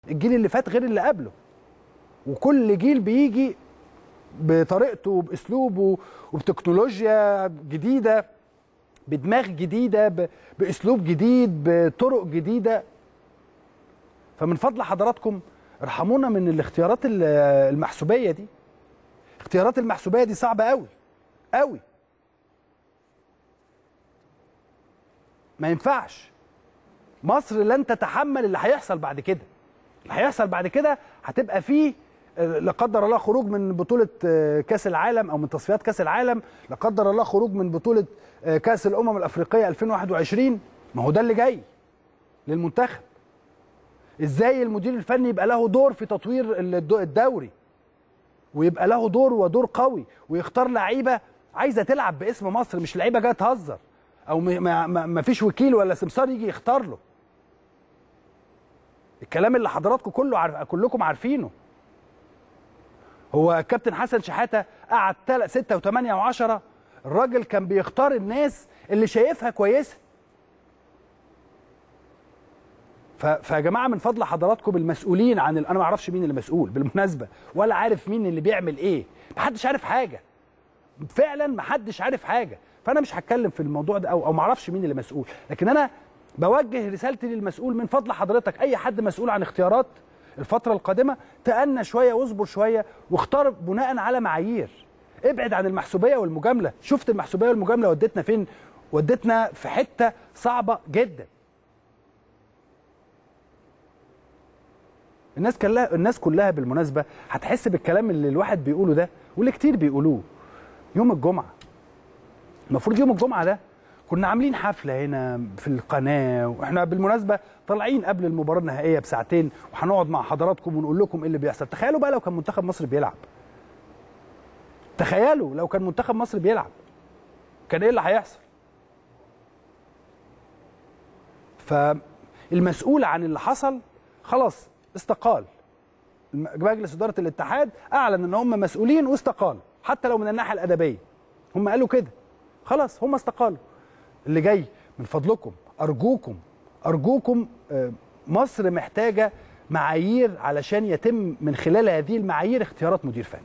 الجيل اللي فات غير اللي قبله وكل جيل بيجي بطريقته وباسلوبه وبتكنولوجيا جديده بدماغ جديده ب... باسلوب جديد بطرق جديده فمن فضل حضراتكم ارحمونا من الاختيارات ال- المحسوبيه دي اختيارات المحسوبيه دي صعبه قوي قوي ما ينفعش مصر لن تتحمل اللي هيحصل بعد كده اللي هيحصل بعد كده هتبقى فيه آه، لا قدر الله خروج من بطولة آه، كأس العالم أو من تصفيات كأس العالم لا قدر الله خروج من بطولة آه، كأس الأمم الأفريقية 2021 ما هو ده اللي جاي للمنتخب ازاي المدير الفني يبقى له دور في تطوير الد- الدوري ويبقى له دور ودور قوي ويختار لعيبه عايزه تلعب باسم مصر مش لعيبه جايه تهزر او م- ما, ما, ما فيش وكيل ولا سمسار يجي يختار له الكلام اللي حضراتكم كله عارف كلكم عارفينه هو الكابتن حسن شحاته قعد 6 و8 و10 الراجل كان بيختار الناس اللي شايفها كويسه ف- فيا جماعه من فضل حضراتكم المسؤولين عن ال... انا ما اعرفش مين اللي مسؤول بالمناسبه ولا عارف مين اللي بيعمل ايه محدش عارف حاجه فعلا محدش عارف حاجه فانا مش هتكلم في الموضوع ده او او ما اعرفش مين اللي مسؤول لكن انا بوجه رسالتي للمسؤول من فضل حضرتك اي حد مسؤول عن اختيارات الفتره القادمه تأنى شويه واصبر شويه واختار بناء على معايير ابعد عن المحسوبيه والمجامله شفت المحسوبيه والمجامله ودتنا فين ودتنا في حته صعبه جدا الناس كلها الناس كلها بالمناسبه هتحس بالكلام اللي الواحد بيقوله ده واللي كتير بيقولوه يوم الجمعه المفروض يوم الجمعه ده كنا عاملين حفله هنا في القناه واحنا بالمناسبه طالعين قبل المباراه النهائيه بساعتين وهنقعد مع حضراتكم ونقول لكم ايه اللي بيحصل تخيلوا بقى لو كان منتخب مصر بيلعب تخيلوا لو كان منتخب مصر بيلعب كان ايه اللي هيحصل فالمسؤول عن اللي حصل خلاص استقال الم- مجلس اداره الاتحاد اعلن ان هم مسؤولين واستقالوا حتى لو من الناحيه الادبيه هم قالوا كده خلاص هم استقالوا اللي جاي من فضلكم ارجوكم ارجوكم آه، مصر محتاجه معايير علشان يتم من خلال هذه المعايير اختيارات مدير فني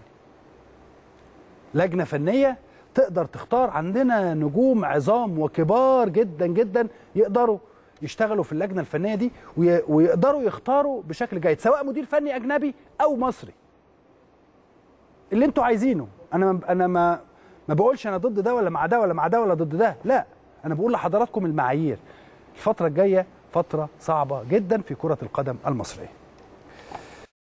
لجنه فنيه تقدر تختار عندنا نجوم عظام وكبار جدا جدا يقدروا يشتغلوا في اللجنه الفنيه دي وي- ويقدروا يختاروا بشكل جيد سواء مدير فني اجنبي او مصري اللي انتوا عايزينه انا انا ما ما بقولش انا ضد ده ولا مع ده ولا مع ده ولا ضد ده لا انا بقول لحضراتكم المعايير الفتره الجايه فتره صعبه جدا في كره القدم المصريه